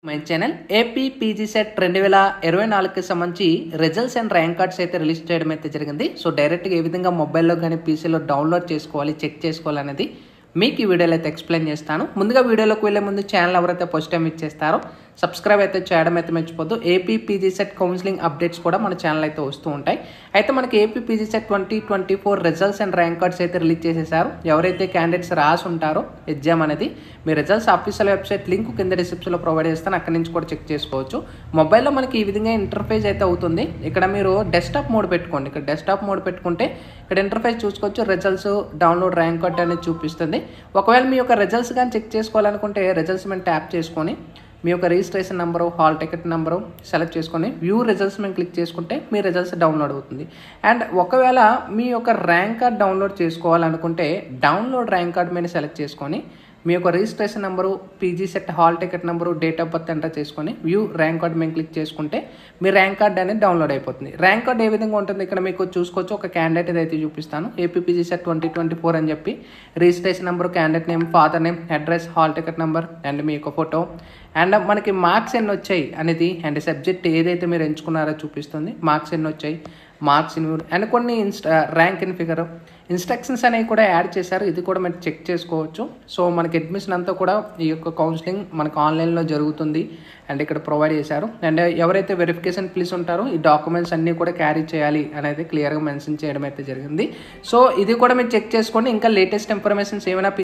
my channel AP PG CET రెండు వేల ఇరవై నాలుగుకి సంబంధించి రిజల్ట్స్ అండ్ ర్యాంక్ కార్డ్స్ అయితే రిలీజ్ చేయడం అయితే జరిగింది సో డైరెక్ట్గా ఏ విధంగా మొబైల్లో కానీ పీసీలో డౌన్లోడ్ చేసుకోవాలి చెక్ చేసుకోవాలనేది మీకు ఈ వీడియోలో అయితే ఎక్స్ప్లెయిన్ చేస్తాను ముందుగా వీడియోలోకి వెళ్ళే ముందు ఛానల్ ఎవరైతే ఫస్ట్ టైం ఇచ్చేస్తారో సబ్స్క్రైబ్ అయితే చేయడం అయితే మర్చిపోద్దు AP PG CET counselling updates కూడా మన ఛానల్ అయితే వస్తూ ఉంటాయి అయితే మనకి AP PG CET twenty twenty four results and rank cards అయితే రిలీజ్ చేసేసారు ఎవరైతే క్యాండిడేట్స్ రాసి ఉంటారో ఎగ్జామ్ అనేది మీ రిజల్ట్స్ ఆఫీషియల్ వెబ్సైట్ లింక్ కింద డిస్క్రిప్షన్లో ప్రొవైడ్ చేస్తాను అక్కడి నుంచి కూడా చెక్ చేసుకోవచ్చు మొబైల్లో మనకి ఈ విధంగా ఇంటర్ఫేస్ అయితే అవుతుంది ఇక్కడ మీరు డెస్క్టాప్ మోడ్ పెట్టుకోండి ఇక్కడ డెస్క్టాప్ మోడ్ పెట్టుకుంటే ఇక్కడ ఇంటర్ఫేస్ చూసుకోవచ్చు రిజల్ట్స్ డౌన్లోడ్ ర్యాంక్ కార్డ్ అనేది చూపిస్తుంది ఒకవేళ మీ యొక్క రిజల్ట్స్ కానీ చెక్ చేసుకోవాలనుకుంటే రిజల్ట్స్ మేము ట్యాప్ చేసుకొని మీ యొక్క registration number hall ticket number select చేసుకొని వ్యూ రిజల్ట్స్ మేము క్లిక్ చేసుకుంటే మీ రిజల్ట్స్ డౌన్లోడ్ అవుతుంది అండ్ ఒకవేళ మీ యొక్క ర్యాంక్ కార్డ్ డౌన్లోడ్ చేసుకోవాలనుకుంటే డౌన్లోడ్ ర్యాంక్ కార్డ్ మీద సెలెక్ట్ చేసుకొని మీ యొక్క registration number PG CET hall ticket number date of birth enter చేసుకొని వ్యూ ర్యాంక్ కార్డ్ మేము క్లిక్ చేసుకుంటే మీ ర్యాంక్ కార్డ్ అనేది డౌన్లోడ్ అయిపోతుంది ర్యాంక్ కార్డ్ ఏ విధంగా ఉంటుంది ఇక్కడ మీకు చూసుకోవచ్చు ఒక క్యాండిడేట్ అయితే చూపిస్తాను AP PG CET twenty twenty four అని చెప్పి registration number candidate name father name address hall ticket number and మీ యొక్క ఫోటో అండ్ మనకి మార్క్స్ ఎన్ని వచ్చాయి అనేది అండ్ సబ్జెక్ట్ ఏదైతే మీరు ఎంచుకున్నారో చూపిస్తుంది మార్క్స్ ఎన్ని వచ్చాయి మార్క్స్ ఇన్ అండ్ కొన్ని insta rank in figure instructions అనేవి కూడా యాడ్ చేశారు ఇది కూడా మీరు చెక్ చేసుకోవచ్చు సో మనకి అడ్మిషన్ అంతా కూడా ఈ యొక్క కౌన్సిలింగ్ మనకు ఆన్లైన్లో జరుగుతుంది అండ్ ఇక్కడ ప్రొవైడ్ చేశారు అండ్ ఎవరైతే వెరిఫికేషన్ ప్లీస్ ఉంటారో ఈ డాక్యుమెంట్స్ అన్నీ కూడా క్యారీ చేయాలి అనేది క్లియర్గా మెన్షన్ చేయడం అయితే జరిగింది సో ఇది కూడా మీరు చెక్ చేసుకోండి ఇంకా లేటెస్ట్ ఇన్ఫర్మేషన్స్ ఏమైనా